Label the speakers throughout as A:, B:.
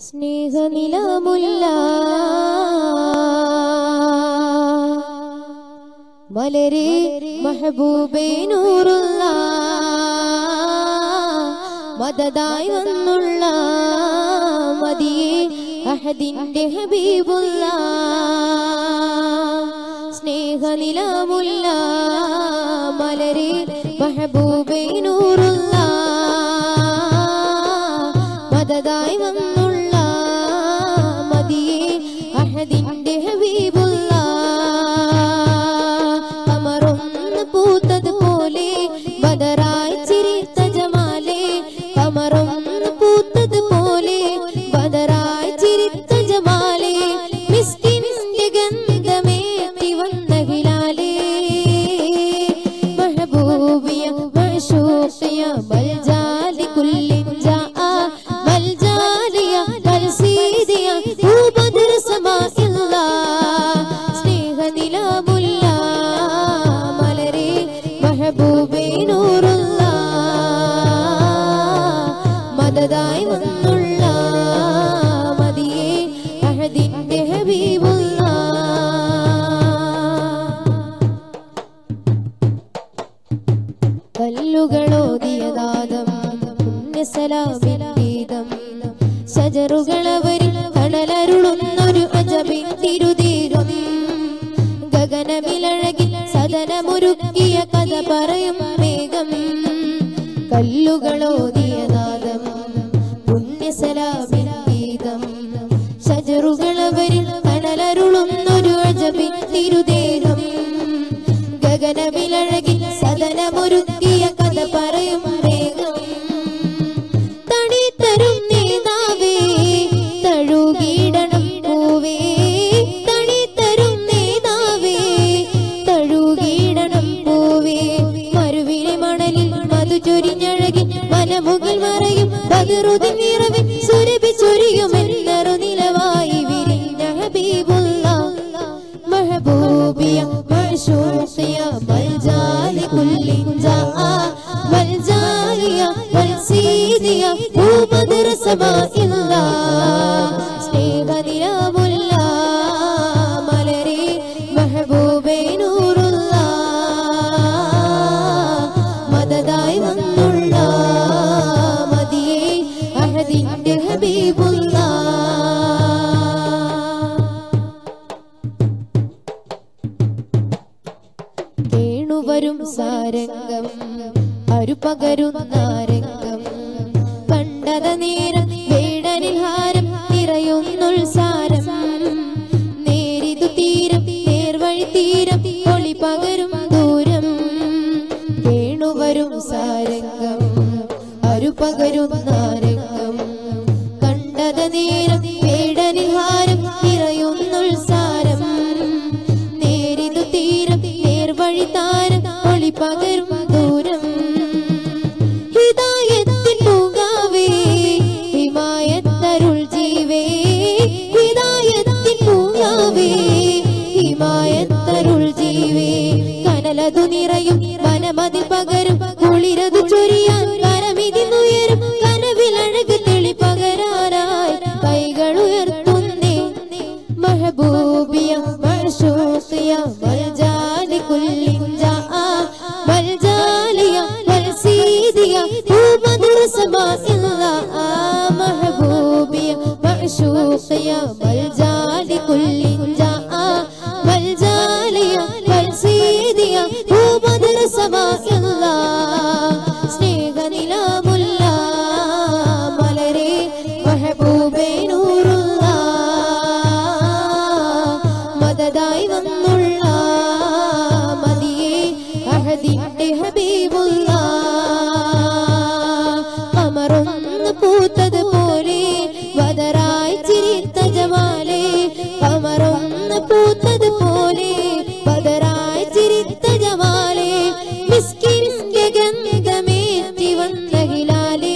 A: സ്നേഹനിലമുല്ല മലരെ മഹബൂബേ നൂറുള്ള മദതായി വന്നുള്ള മതിയെ അഹദിന്റെ ഹബീബുള്ള സ്നേഹനിലമുല്ല മലരെ മഹബൂബേ നൂറുള്ള മദതായി വന്നുള്ള മതിയെ അഹദിന്റെ ഹബീബുള്ള കമറൊന്ന് പൂത്തതുപോലെ ബദറായി ചിരിത്ത ജമാലെ കമറൊന്ന് പൂത്തതുപോലെ ബദറായി ചിരിത്ത ജമാലെ മിസ്കിന്റെ ഗന്ധമേറ്റി വന്ന ഹിലാലേ محبوبية معشوقية بل جالي كل جاء بل جالية بل سيدية هو بدر سماء الله സ്നേഹ നിലാമുല്ല മലരെ മെഹബൂബേ നൂറുള്ള മദതായി വന്നുള്ള മതിയെ അഹദിന്റെ ഹബീബുള്ള കല്ലുകളോതിയനാദം പുണ്യസലാമിൻ ഗീതം ശജറുകളവരിൽ കടലരുളുന്നൊരു അജബിൻ തിരുതീരം ഗഗനമിലഴകിൽ സദനമൊരുക്കിയ കഥ പറയും മേഘം കല്ലുകളോതിയനാദം പുണ്യസലാമിൻ ഗീതം ശജറുകളവരിൽ കടലരുളുന്നൊരു അജബിൻ തിരുതീരം ഗഗനമിലഴകിൽ സദനമൊരുക്കിയ കഥ പറയും വേഗം തണി തരും നേതാവേ തഴുകിടണം പൂവേ തണി തരും നേതാവേ തഴുകിടണം പൂവേ മരുവിലെ മണലിൽ മധു ചൊരിഞ്ഞഴകി വനമുകിൽ മറയും പതിറുതിൻ നിറവിൽ സുരഭി ചൊരിയുമെന്നറു നിലവായി വിരിഞ്ഞ ഹബീബുള്ള محبوبية معشوقية بل كل جاء بل جالية بل سيدية هو بدر سماء الله സ്നേഹ നിലാമുല്ല മലരെ മെഹബൂബേ നൂറുള്ള മദതായി വന്നുള്ള മതിയെ അഹദിന്റെ ഹബീബുള്ള കേണുവരും സാരംഗം അരുപകരുന്ന രംഗം കണ്ടത നേരം വേടനിൽ ഹാരം നിറയുന്നുത്സാരം നേരിതു തീരം നേർവഴി തീരം ഒളി പകരും ദൂരം കേണുവരും സാരംഗം അരുപകരുന്ന രംഗം കണ്ടത നേരം വേടനിൽ ഹാരം നിറയുന്നുത്സാരം നേരിതു തീരം നേർവഴി താരം ഒളി പകരും ദൂരം ഹിദായത്തിൻ പൂങ്കാവേ ഹിമായത്തരുൾ ജീവേ ഹിദായത്തിൻ പൂങ്കാവേ ഹിമായത്തരുൾ ജീവേ കനലതു നിറയും വനമതിൽ പകരും കുളിരതു ചൊരിയാൻ കരമിതിന്നുയരും കനവിലഴക് തെളി പകരാനായി കൈകൾ ഉയർത്തുന്നേ محبوبية معشوقية والجالي كل جاء والجالية والسيدية هو بدر سماء الله محبوبية معشوقية والجالي كل جاء والجالية والسيدية هو بدر سماء الله സ്നേഹ നിലാമുല്ല മലരെ മെഹബൂബേ നൂറുള്ള മദതായി വന്നുള്ള മതിയെ അഹദിന്റെ ഹബീബുള്ള കമറൊന്ന് പൂത്തത് പോലെ ബദറായി ചിരിത്ത ജമാലെ കമറൊന്ന് പൂത്തത് പോലെ ബദറായി ചിരിത്ത ജമാലെ മിസ്കിന്റെ ഗന്ധമേറ്റി വന്ന ഹിലാലേ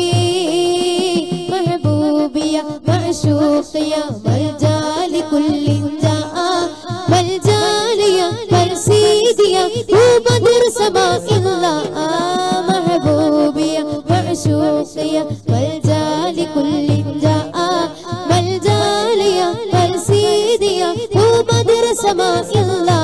A: محبوبية معشوقية والجال كل جاء والجالية والسيدية هو بدر سماء الله محبوبية معشوقية والجال كل جاء سماء الله